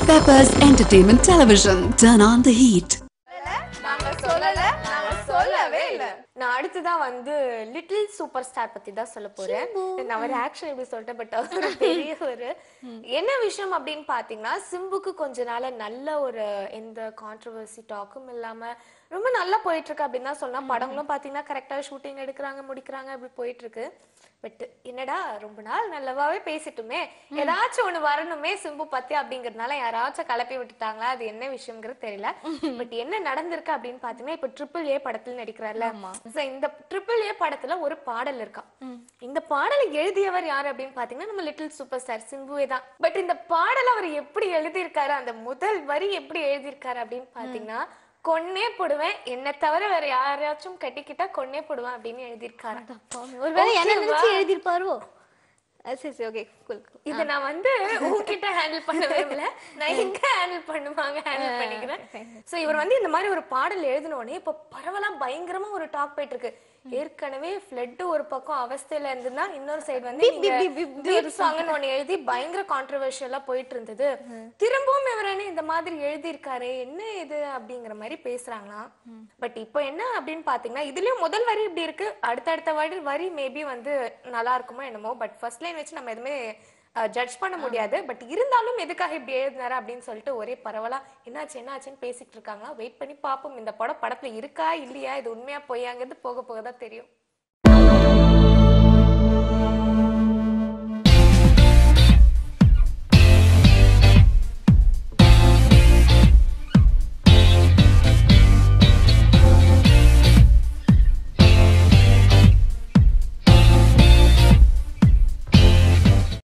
Peppers Entertainment Television. Turn on the heat. நாங்க சொல்லல நாங்க சொல்லவே இல்ல நான் அடுத்ததான் வந்து லிட்டில் சூப்பர் ஸ்டார் பத்தி தான் சொல்ல போறேன் நான் ஒரு ஆக்ஷன் எப்படி சொல்லிட்டேன் பட் அவர் ஒரு பெரிய ஒரு என்ன விஷயம் அப்படின்னு பாத்தீங்கன்னா சிம்புக்கு கொஞ்ச நாள நல்ல ஒரு எந்த கான்ட்ரவர்சி டாக்கும் இல்லாம ரொம்ப நல்லா போயிட்டு இருக்கு அப்படின்னு தான் சொல்லலாம் படங்களும் பாத்தீங்கன்னா கரெக்டா ஷூட்டிங் எடுக்கிறாங்க முடிக்கிறாங்க அப்படி போயிட்டு இருக்கு பட் என்னடா ரொம்ப நாள் நல்லவாவே பேசிட்டுமே ஏதாச்சும் ஒண்ணு வரணுமே சிம்பு பத்தி அப்படிங்கறதுனால யாராச்சும் கலப்பி விட்டுட்டாங்களா அது என்ன விஷயம்ங்கிறது தெரியல பட் என்ன நடந்திருக்கு அப்படின்னு பாத்தீங்கன்னா இப்ப ட்ரிபிள் ஏ படத்துல நடிக்கிறார்ல So, இந்த ட்ரிபிள் ஏ படத்துல ஒரு பாடல் இருக்கா இந்த பாடலை எழுதியவர் யாரு அப்படின்னு பாத்தீங்கன்னா நம்ம லிட்டில் சூப்பர் ஸ்டார் சிம்புவே தான் பட் இந்த பாடல் அவர் எப்படி எழுதியிருக்காரு அந்த முதல் வரி எப்படி எழுதியிருக்காரு அப்படின்னு பாத்தீங்கன்னா கொன்னே போடுவேன் என்ன தவிர வேற யாரையாச்சும் கட்டிக்கிட்டா கொன்னே போடுவேன் அப்படின்னு எழுதியிருக்காரு ஒருவேளை என்ன Okay வா? நினைச்சு எழுதிருப்பாரோ அஹ் சரி சரி ஓகே குல் இத நான் வந்து உங்ககிட்ட ஹேண்டில் பண்ண விரும்பல நான் எங்க ஹேண்டில் பண்ணுவாங்க ஹேண்டில் பண்ணிக்கிறேன் சோ இவர் வந்து இந்த மாதிரி ஒரு பாடல் எழுதின உடனே இப்ப பரவலா பயங்கரமா ஒரு டாக் போயிட்டு இருக்கு ஏற்கனவே ஃப்ளட் ஒரு பக்கம் அவஸ்தையில இருந்துன்னா இன்னொரு சைடு வந்து beep, beep, beep, beep beep சாங்னு ஒண்ணு எழுதி பயங்கர கான்ட்ரவர்ஷியலா போயிட்டு இருந்தது திரும்பவும் இவர் என்ன இந்த மாதிரி எழுதி இருக்காரு என்ன இது அப்படிங்கிற மாதிரி பேசுறாங்களாம் பட் இப்போ என்ன அப்படின்னு பாத்தீங்கன்னா இதுலயும் முதல் வரி இப்படி இருக்கு அடுத்தடுத்த வரி வரி மேபி வந்து நல்லா இருக்குமோ என்னமோ பட் ஃபர்ஸ்ட் லைன் வச்சு நம்ம எதுவுமே ஜட்ஜ் பண்ண முடியாது பட் இருந்தாலும் எதுக்காக இப்படி எழுதினாரு அப்படின்னு சொல்லிட்டு ஒரே பரவலா என்னாச்சு என்னாச்சுன்னு பேசிட்டு இருக்காங்க வெயிட் பண்ணி பார்ப்போம் இந்த படம் படத்துல இருக்கா இல்லையா இது உண்மையா பொய்யாங்கிறது போக போக தான் தெரியும்